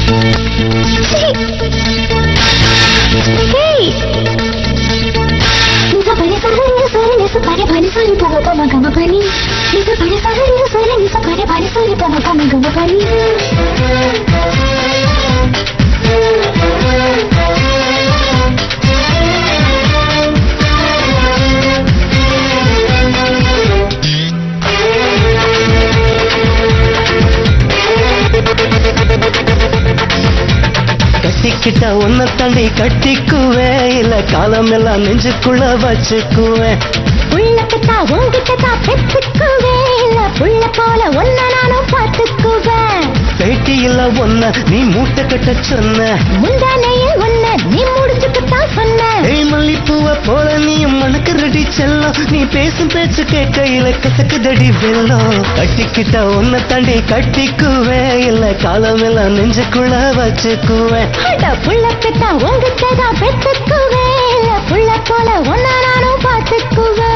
கட்டிக்கிட்ட உன்னை தண்டி கட்டிக்குவேன் இல்ல காலம் எல்லாம் நெஞ்சுக்குள்ள வச்சுக்குவேன் உள்ளக்கத்தா உங்ககிட்டதா பெத்துக்குவேன் இல்ல புள்ள போல ஒன்ன நானும் பார்த்துக்குவேன் பேட்டியில ஒன்ன நீ மூட்டை கட்ட சொன்ன முந்தானையில் ஒன்ன நீ முடிச்சுக்கத்தான் சொன்ன ஏய் மல்லிப்பூவ போல நீ மனுக்கு ரெடி செல்லம் நீ பேசும் பேச்சு கேட்கையில கசக்குதடி வெள்ளம் கட்டிக்கிட்ட உன்னை தண்டி கட்டிக்குவேன் இல்ல காலம் எல்லாம் நெஞ்சுக்குள்ள வச்சுக்குவேன் அட புள்ளக்கத்தா உங்ககிட்டதா பெத்துக்குவேன் இல்ல புள்ள போல ஒன்ன நானும் பார்த்துக்குவேன்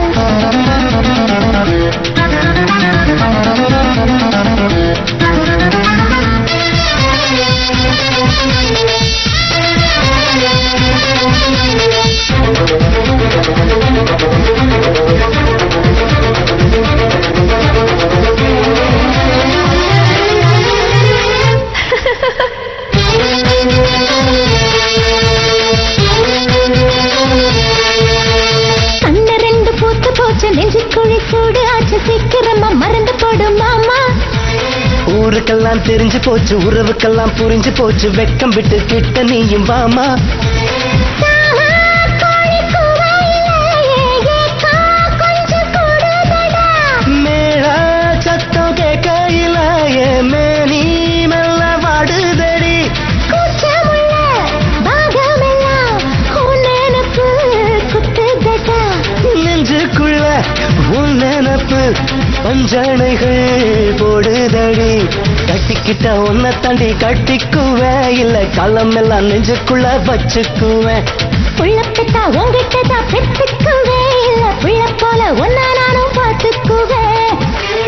கண்ண ரெண்டு பூத்து போச்சு நெஞ்சுக்குழி சூடு ஆச்சு சீக்கிரமா மறந்து போடும் மாமா ஊருக்கெல்லாம் தெரிஞ்சு போச்சு உறவுக்கெல்லாம் புரிஞ்சு போச்சு வெக்கம் விட்டு கிட்ட நீயும் வாமா சாமா, கோழி கூவாயில, ஏகா, கொஞ்சம் கூடுதடா. மேல சத்தம் கேட்கையில என் மேனி மெல்ல வாடுதடி கூச்சமுள்ள பாகமெல்லாம் உன் நினைப்பு குத்துதடா. நெஞ்சுக்குள்ள உன் நினப்பு பஞ்சனைகள் போடுதடி கட்டிக்கிட்ட உன்னை தாண்டி கட்டிக்குவேன் இல்ல களம் எல்லாம் நெஞ்சுக்குள்ள வச்சுக்குவேன் புள்ள பெத்தா உன்கிட்டதா பெத்துக்குவேன் இல்ல புள்ள போல ஒன்னா நானும் பார்த்துக்குவேன்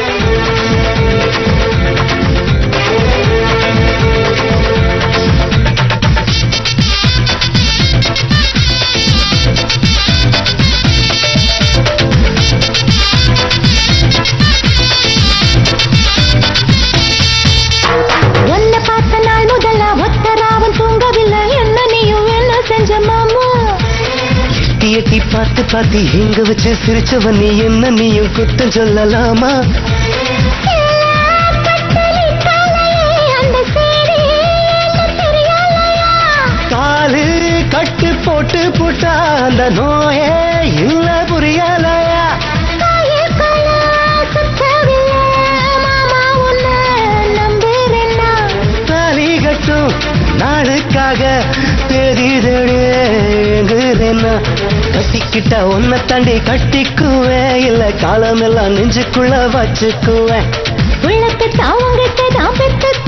உன்னை பார்த்த நாள் முதல்ல ஒத்தராவன் தூங்கவில்லை என்ன நீயும் என்ன செஞ்ச மாமா எட்டி எட்டி பார்த்து பார்த்து எங்க வச்சு சிரிச்சவன் நீ என்ன நீயும் குத்தம் சொல்லலாமா அந்த சேரி என்ன தெரியலையா காலு கட்டு போட்டு புட்டா அந்த நோயே இல்ல புரியலையா காயக்குள்ள சுத்தவில்லை மாமா உன்னை நம்புறேன்னா தாலி கட்டும் நாளுக்காக தெரிதேங்குறேன்னா கட்டிக்கிட்ட உன்னை தாண்டி கட்டிக்குவேன் இல்ல காலம் எல்லாம் நெஞ்சுக்குள்ள வச்சுக்குவேன் உள்ளத்தை தாவங்கிட்ட தான் பெற்று